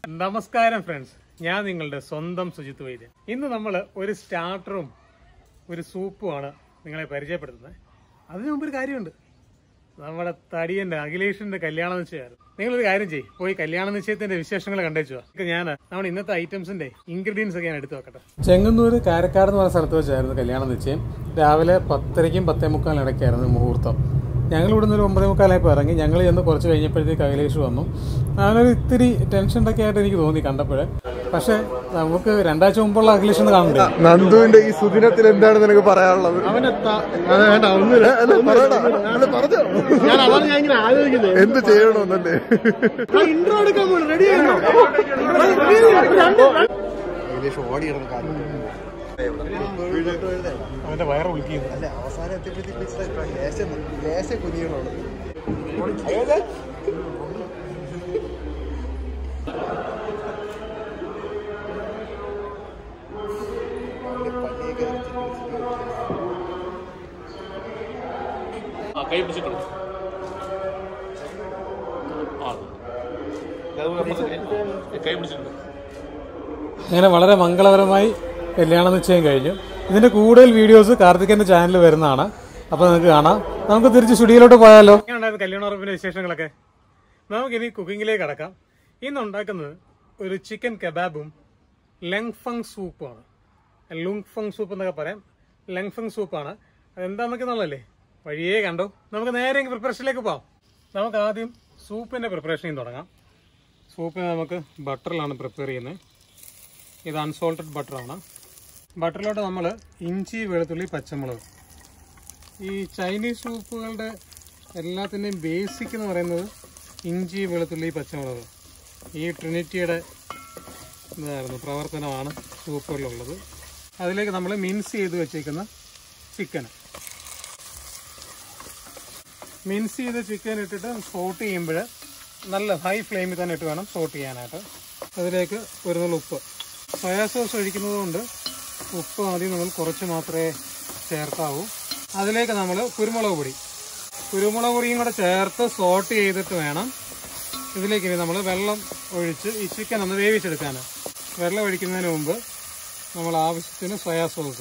നമസ്കാരം ഫ്രണ്ട്സ് ഞാൻ നിങ്ങളുടെ സ്വന്തം സുജിത്ത് വൈദ്യൻ ഇന്ന് നമ്മൾ ഒരു സ്റ്റാർട്ടറും ഒരു സൂപ്പുമാണ് നിങ്ങളെ പരിചയപ്പെടുത്തുന്നത് അതിനു മുമ്പ് ഒരു കാര്യമുണ്ട് നമ്മുടെ തടിയന്റെ അഖിലേഷിന്റെ കല്യാണ നിശ്ചയമായിരുന്നു നിങ്ങളൊരു കാര്യം ചെയ്യും പോയി കല്യാണ നിശ്ചയത്തിന്റെ വിശേഷങ്ങൾ കണ്ടേച്ചുവാ ഞാൻ നമ്മുടെ ഇന്നത്തെ ഐറ്റംസിന്റെ ഇൻഗ്രീഡിയൻസ് ഒക്കെ ഞാൻ എടുത്തു വെക്കട്ടെ ചെങ്ങന്നൂര് കാരക്കാട് എന്ന് പറഞ്ഞ സ്ഥലത്ത് വെച്ചായിരുന്നു കല്യാണ നിശ്ചയം രാവിലെ പത്തരയ്ക്കും പത്തേ മുക്കാലിനും ഇടയ്ക്കായിരുന്നു മുഹൂർത്തം ഞങ്ങൾ ഇവിടുന്ന് ഒരു ഒമ്പതേ മുക്കാലായപ്പോൾ ഇറങ്ങി ഞങ്ങൾ ചെന്ന് കുറച്ച് കഴിഞ്ഞപ്പോഴത്തേക്ക് അഖിലേഷ് വന്നു അവനൊരു ഇത്തിരി ടെൻഷനൊക്കെ ആയിട്ട് എനിക്ക് തോന്നി കണ്ടപ്പോഴേ പക്ഷേ നമുക്ക് രണ്ടാഴ്ച മുമ്പുള്ള അഖിലേഷ് ഒന്ന് കാണണ്ടേ നന്ദുവിന്റെ ഈ സുദിനത്തിൽ എന്താണ് നിനക്ക് പറയാനുള്ളത് അല്ല, പറയടാ. അല്ല, പറഞ്ഞോ. ഞാൻ അതാണ് ഞാൻ ഇങ്ങനെ ആലോചിക്കുന്നത് എന്ത് ചെയ്യണമെന്നല്ലേ ഇൻട്രോ എടുക്കാൻ പോലും റെഡി ആണോ അവന്റെ വയറ് വിളിക്കുന്നു അല്ല അവസാനം എത്തിയപ്പോഴത്തേക്ക് കുനിയണോളൂ ആ കൈ പിടിച്ചിട്ടുണ്ട് ആ കൈ പിടിച്ചിട്ടുണ്ട് അങ്ങനെ വളരെ മംഗളകരമായി കല്യാണ നിശ്ചയം കഴിഞ്ഞു ഇതിന്റെ കൂടുതൽ വീഡിയോസ് കാർത്തികന്റെ ചാനലിൽ വരുന്നതാണ് അപ്പൊ നിങ്ങൾക്ക് കാണാം നമുക്ക് തിരിച്ച് സ്റ്റുഡിയോയിലോട്ട് പോയാലോ ഉണ്ടായിരുന്നു കല്യാണ ഉറപ്പിന്റെ വിശേഷങ്ങളൊക്കെ നമുക്കിനി കുക്കിങ്ങിലേക്ക് കടക്കാം ഇന്ന് ഉണ്ടാക്കുന്നത് ഒരു ചിക്കൻ കബാബും ലെങ്ഫങ് സൂപ്പുമാണ് ലുങ്ഫങ് സൂപ്പ് എന്നൊക്കെ പറയാം ലെങ്ഫങ് സൂപ്പാണ് അതെന്താന്നൊക്കെ എന്നുള്ളതല്ലേ വഴിയേ കണ്ടോ നമുക്ക് നേരെ പ്രിപ്പറേഷനിലേക്ക് പോവാം നമുക്ക് ആദ്യം സൂപ്പിന്റെ പ്രിപ്പറേഷൻ തുടങ്ങാം സൂപ്പിന് നമുക്ക് ബട്ടറിലാണ് പ്രിപ്പയർ ചെയ്യുന്നത് ഇത് അൺസോൾട്ടഡ് ബട്ടറാണ് ബട്ടറിലോട്ട് നമ്മൾ ഇഞ്ചി വെളുത്തുള്ളി പച്ചമുളക് ഈ ചൈനീസ് സൂപ്പുകളുടെ എല്ലാത്തിൻ്റെയും ബേസിക് എന്ന് പറയുന്നത് ഇഞ്ചി വെളുത്തുള്ളി പച്ചമുളക് ഈ ട്രിനിറ്റിയുടെ ഇതായിരുന്നു പ്രവർത്തനമാണ് സൂപ്പുകളിലുള്ളത് അതിലേക്ക് നമ്മൾ മിൻസ് ചെയ്ത് വെച്ചേക്കുന്ന ചിക്കൻ മിൻസ് ചെയ്ത ചിക്കൻ ഇട്ടിട്ട് സോട്ട് ചെയ്യുമ്പോൾ നല്ല ഹൈ ഫ്ലെയിമിൽ തന്നെ ഇട്ട് വേണം സോട്ട് ചെയ്യാനായിട്ട് അതിലേക്ക് ഒരു നുള്ളു ഉപ്പ് സോയാ സോസ് ഒഴിക്കുന്നത് കൊണ്ട് ഉപ്പ് ആദ്യം നമ്മൾ കുറച്ച് മാത്രമേ ചേർക്കാവൂ അതിലേക്ക് നമ്മൾ കുരുമുളക് പൊടി കുരുമുളക് പൊടിയും കൂടെ ചേർത്ത് സോട്ട് ചെയ്തിട്ട് വേണം ഇതിലേക്ക് ഇനി നമ്മൾ വെള്ളം ഒഴിച്ച് ഈ ചിക്കൻ ഒന്ന് വേവിച്ചെടുക്കാൻ വെള്ളം ഒഴിക്കുന്നതിന് മുമ്പ് നമ്മൾ ആവശ്യത്തിന് സോയാ സോസ്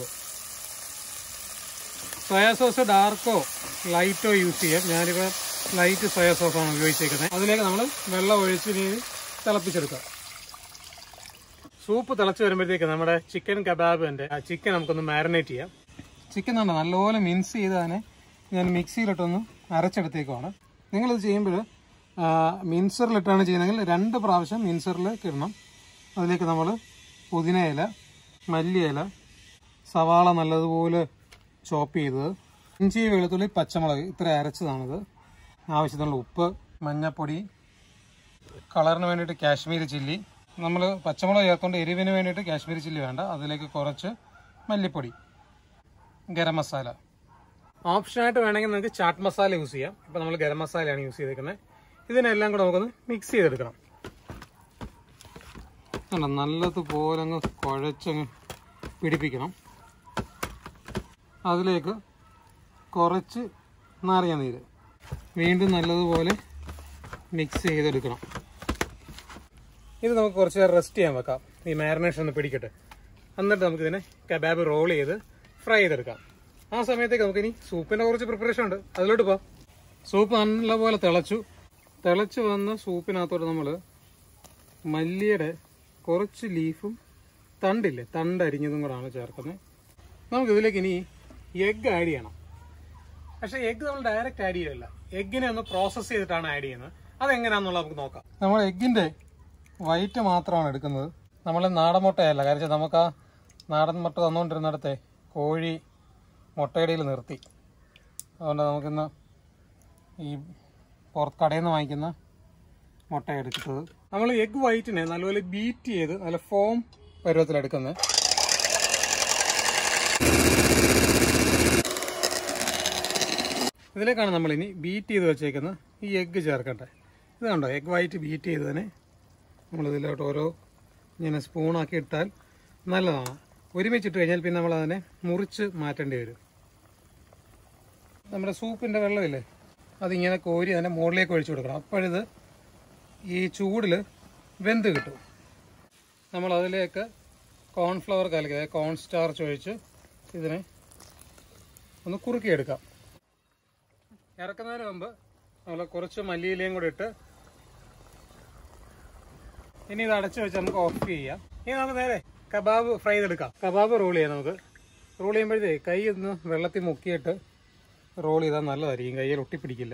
സോയാ സോസ് ഡാർക്കോ ലൈറ്റോ യൂസ് ചെയ്യാം ഞാനിപ്പോൾ ലൈറ്റ് സോയാ സോസാണ് ഉപയോഗിച്ചേക്കുന്നത് അതിലേക്ക് നമ്മൾ വെള്ളം ഒഴിച്ച് ഇനി തിളപ്പിച്ചെടുക്കാം സൂപ്പ് തിളച്ച് വരുമ്പോഴത്തേക്ക് നമ്മുടെ ചിക്കൻ കബാബിന്റെ ചിക്കൻ നമുക്കൊന്ന് മാരിനേറ്റ് ചെയ്യാം ചിക്കൻ ആണ് നല്ലപോലെ മിൻസ് ചെയ്ത് തന്നെ ഞാൻ മിക്സിയിലിട്ടൊന്ന് അരച്ചെടുത്തേക്കുവാണ് നിങ്ങളിത് ചെയ്യുമ്പോൾ മിൻസറിലിട്ടാണ് ചെയ്യുന്നതെങ്കിൽ രണ്ട് പ്രാവശ്യം മിൻസറിലേക്ക് ഇടണം അതിലേക്ക് നമ്മൾ പുതിന ഇല മല്ലി ഇല സവാള നല്ലതുപോലെ ചോപ്പ് ചെയ്തത് ഇഞ്ചി വെളുത്തുള്ളി പച്ചമുളക് ഇത്ര അരച്ചതാണിത് ആവശ്യത്തിനുള്ള ഉപ്പ് മഞ്ഞപ്പൊടി കളറിന് വേണ്ടിയിട്ട് കാശ്മീരി ചില്ലി നമ്മൾ പച്ചമുളക് ചേർത്തുകൊണ്ട് എരിവിന് വേണ്ടിയിട്ട് കാശ്മീരി ചില്ലി വേണ്ട അതിലേക്ക് കുറച്ച് മല്ലിപ്പൊടി ഗരം മസാല ഓപ്ഷനായിട്ട് വേണമെങ്കിൽ നിങ്ങൾക്ക് ചാട്ട് മസാല യൂസ് ചെയ്യാം ഇപ്പം നമ്മൾ ഗരം മസാലയാണ് യൂസ് ചെയ്തേക്കുന്നത് ഇതിനെല്ലാം കൂടെ നമുക്കൊന്ന് മിക്സ് ചെയ്തെടുക്കണം കണ്ടോ നല്ലതുപോലെ അങ്ങ് കുഴച്ചങ്ങ് പിടിപ്പിക്കണം അതിലേക്ക് കുറച്ച് നാരങ്ങ നീര് വീണ്ടും നല്ലതുപോലെ മിക്സ് ചെയ്തെടുക്കണം ഇത് നമുക്ക് കുറച്ച് നേരം റെസ്റ്റ് ചെയ്യാൻ വെക്കാം ഈ മാരിനേഷൻ ഒന്ന് പിടിക്കട്ടെ എന്നിട്ട് നമുക്കിതിനെ കബാബ് റോൾ ചെയ്ത് ഫ്രൈ ചെയ്തെടുക്കാം ആ സമയത്തേക്ക് നമുക്കിനി സൂപ്പിൻ്റെ കുറച്ച് പ്രിപ്പറേഷൻ ഉണ്ട് അതിലോട്ട് പോവാം സൂപ്പ് നല്ലപോലെ തിളച്ചു തിളച്ച് വന്ന സൂപ്പിനകത്തോട്ട് നമ്മൾ മല്ലിയുടെ കുറച്ച് ലീഫും തണ്ടില്ലേ തണ്ട് അരിഞ്ഞതും കൂടാണ് ചേർക്കുന്നത് നമുക്ക് ഇതിലേക്ക് ഇനി എഗ്ഗ് ആഡ് ചെയ്യണം പക്ഷേ എഗ്ഗ് നമ്മൾ ഡയറക്റ്റ് ആഡ് ചെയ്യില്ല എഗ്ഗിനെ ഒന്ന് പ്രോസസ്സ് ചെയ്തിട്ടാണ് ആഡ് ചെയ്യുന്നത് അതെങ്ങനെയാണെന്നുള്ളത് നമുക്ക് നോക്കാം നമ്മൾ എഗ്ഗിന്റെ വൈറ്റ് മാത്രമാണ് എടുക്കുന്നത് നമ്മൾ നാടൻ മുട്ടയല്ല കാരണം നമുക്ക് ആ നാടൻ മുട്ട തന്നുകൊണ്ടിരുന്നിടത്തെ കോഴി മുട്ടയിടയിൽ നിർത്തി അതുകൊണ്ട് നമുക്കിന്ന് ഈ പുറത്ത് കടയിൽ നിന്ന് വാങ്ങിക്കുന്ന മുട്ട എടുക്കുന്നത് നമ്മൾ എഗ് വൈറ്റിനെ നല്ലപോലെ ബീറ്റ് ചെയ്ത് നല്ല ഫോം പരുവത്തിലെടുക്കുന്നത് ഇതിലേക്കാണ് നമ്മൾ ഇനി ബീറ്റ് ചെയ്ത് വെച്ചേക്കുന്ന ഈ എഗ്ഗ് ചേർക്കട്ടെ ഇത് കണ്ടോ എഗ് വൈറ്റ് ബീറ്റ് ചെയ്തതിനെ നമ്മളിതിലോട്ട് ഓരോ ഇങ്ങനെ സ്പൂണാക്കി ഇട്ടാൽ നല്ലതാണ് ഒരുമിച്ചിട്ട് കഴിഞ്ഞാൽ പിന്നെ നമ്മൾ അതിനെ മുറിച്ച് മാറ്റേണ്ടി വരും നമ്മുടെ സൂപ്പിൻ്റെ വെള്ളമില്ലേ അതിങ്ങനെ കോരി അതിൻ്റെ മുകളിലേക്ക് ഒഴിച്ചു കൊടുക്കണം അപ്പോഴിത് ഈ ചൂടിൽ വെന്ത് കിട്ടും നമ്മൾ അതിലേക്ക് കോൺഫ്ലവർ കലക്കി അതായത് കോൺ സ്റ്റാർച്ച് ഒഴിച്ച് ഇതിനെ ഒന്ന് കുറുക്കിയെടുക്കാം ഇറക്കുന്നതിന് മുമ്പ് നമ്മൾ കുറച്ച് മല്ലിയിലയും കൂടി ഇട്ട് ഇനി ഇത് അടച്ചു വെച്ച് നമുക്ക് ഓഫ് ചെയ്യാം ഇനി നമുക്ക് നേരെ കബാബ് ഫ്രൈ ചെയ്തെടുക്കാം കബാബ് റോൾ ചെയ്യാം നമുക്ക് റോൾ ചെയ്യുമ്പോഴത്തേ കൈ ഒന്ന് വെള്ളത്തിൽ മുക്കിയിട്ട് റോൾ ചെയ്താൽ നല്ലതായിരിക്കും കയ്യിൽ ഒട്ടിപ്പിടിക്കില്ല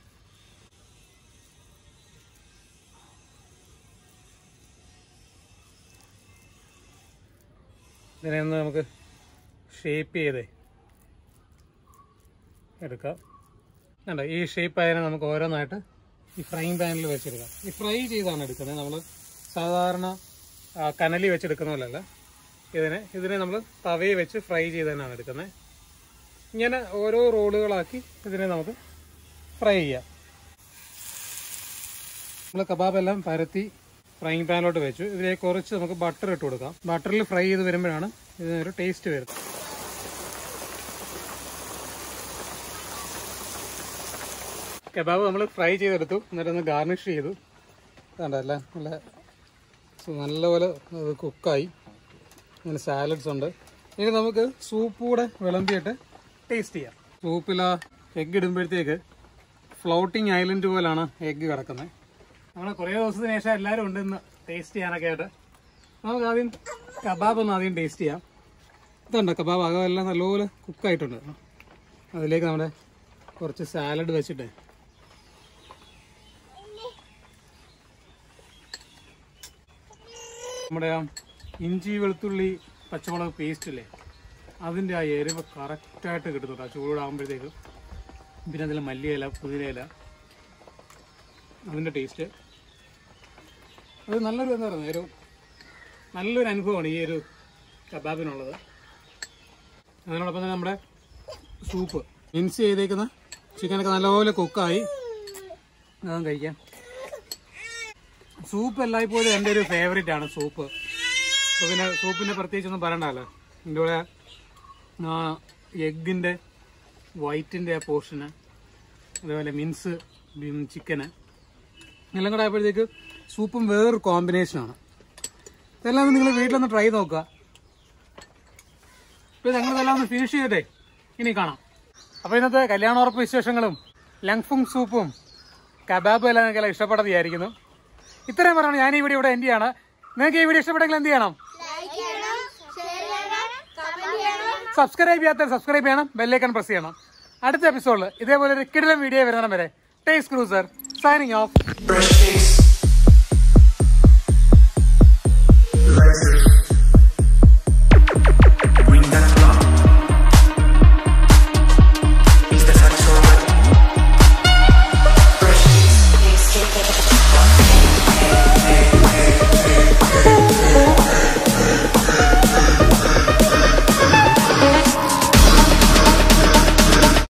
ഇതിനെ ഒന്ന് നമുക്ക് ഷേപ്പ് ചെയ്തേ എടുക്കാം വേണ്ട ഈ ഷേപ്പ് ആയതിനെ നമുക്ക് ഓരോന്നായിട്ട് ഈ ഫ്രൈങ് പാനിൽ വെച്ചെടുക്കാം ഈ ഫ്രൈ ചെയ്താണ് എടുക്കുന്നത് നമ്മൾ സാധാരണ ആ, കനലി വെച്ചെടുക്കുന്ന പോലെയല്ല ഇതിനെ ഇതിനെ നമ്മൾ തവയിൽ വെച്ച് ഫ്രൈ ചെയ്തതിനാണ് എടുക്കുന്നത് ഇങ്ങനെ ഓരോ റോളുകളാക്കി ഇതിനെ നമുക്ക് ഫ്രൈ ചെയ്യാം നമ്മൾ കബാബ് എല്ലാം പരത്തി ഫ്രൈങ് പാനിലോട്ട് വെച്ചു ഇതിലേക്ക് കുറച്ച് നമുക്ക് ബട്ടർ ഇട്ട് കൊടുക്കാം ബട്ടറിൽ ഫ്രൈ ചെയ്ത് വരുമ്പോഴാണ് ഇതിനൊരു ടേസ്റ്റ് വരുന്നത് കബാബ് നമ്മൾ ഫ്രൈ ചെയ്തെടുത്തു എന്നിട്ട് ഒന്ന് ഗാർണിഷ് ചെയ്തു കണ്ടല്ല നല്ല സു- നല്ലപോലെ അത് കുക്കായി അങ്ങനെ സാലഡ്സ് ഉണ്ട് ഇനി നമുക്ക് സൂപ്പ് കൂടെ വിളമ്പിയിട്ട് ടേസ്റ്റ് ചെയ്യാം സൂപ്പിൽ ആ എഗ്ഗ് ഇടുമ്പോഴത്തേക്ക് ഫ്ലോട്ടിങ് ഐലൻഡ് പോലാണ് എഗ്ഗ് കിടക്കുന്നത് നമ്മൾ കുറേ ദിവസത്തിന് ശേഷം എല്ലാവരും ഉണ്ട് ഇന്ന് ടേസ്റ്റ് ചെയ്യാനൊക്കെ ആയിട്ട് നമുക്ക് ആദ്യം കബാബ് ഒന്ന് ആദ്യം ടേസ്റ്റ് ചെയ്യാം ഇതുണ്ട് കബാബ് അകമെല്ലാം നല്ലപോലെ കുക്കായിട്ടുണ്ട് അതിലേക്ക് നമ്മുടെ കുറച്ച് സാലഡ് വെച്ചിട്ട് നമ്മുടെ ആ ഇഞ്ചി വെളുത്തുള്ളി പച്ചമുളക് പേസ്റ്റ് ഇല്ലേ അതിൻ്റെ ആ എരിവ് കറക്റ്റായിട്ട് കിട്ടുന്നുണ്ട് ആ ചൂടാകുമ്പോഴത്തേക്ക് പിന്നെ അതിൽ മല്ലിയില പുതിനയില അതിൻ്റെ ടേസ്റ്റ് അത് നല്ലൊരു എന്താ പറയുക ഒരു നല്ലൊരു അനുഭവമാണ് ഈ ഒരു കബാബിനുള്ളത് അതിനോടൊപ്പം തന്നെ നമ്മുടെ സൂപ്പ് മിൻസ് ചെയ്തേക്കുന്ന ചിക്കനൊക്കെ നല്ലപോലെ കുക്കായി അതും കഴിക്കാം സൂപ്പ് എല്ലായ്പ്പോഴും എൻ്റെ ഒരു ഫേവറേറ്റ് ആണ് സൂപ്പ് അപ്പോൾ പിന്നെ സൂപ്പിൻ്റെ പ്രത്യേകിച്ചൊന്നും പറയണ്ടല്ലോ എൻ്റെ കൂടെ എഗ്ഗിൻ്റെ വൈറ്റിൻ്റെ ആ പോർഷന് അതേപോലെ മിൻസ് ചിക്കന് എല്ലാം കൂടെ ആയപ്പോഴത്തേക്ക് സൂപ്പും വേറൊരു കോമ്പിനേഷനാണ് ഇതെല്ലാം നിങ്ങൾ വീട്ടിലൊന്ന് ട്രൈ നോക്കുക ഇപ്പോൾ ഞങ്ങളിതെല്ലാം ഒന്ന് ഫിനിഷ് ചെയ്തിട്ടേ ഇനി കാണാം അപ്പോൾ ഇന്നത്തെ കല്യാണോറപ്പ് വിശേഷങ്ങളും ലങ്ഫുങ് സൂപ്പും കബാബും എല്ലാം നിങ്ങൾക്ക് എല്ലാം ഇഷ്ടപ്പെട്ടത് വിചാരിക്കുന്നു ഇത്രയും പറഞ്ഞാണ് ഞാൻ ഈ വീഡിയോ ഇവിടെ എൻഡ് ചെയ്യാണ് നിങ്ങൾക്ക് ഈ വീഡിയോ ഇഷ്ടപ്പെട്ടെങ്കിൽ എന്ത് ചെയ്യണം ലൈക്ക് ചെയ്യണം ഷെയർ ചെയ്യണം കമന്റ് ചെയ്യണം സബ്സ്ക്രൈബ് ചെയ്യാത്തവർ സബ്സ്ക്രൈബ് ചെയ്യണം ബെല്ലൈക്കൺ പ്രസ് ചെയ്യണം അടുത്ത എപ്പിസോഡിൽ ഇതേപോലെ ഒരു കിടിലം വീഡിയോ വരുന്നിടം വരെ taste cruiser signing off Fresh case. Legacy.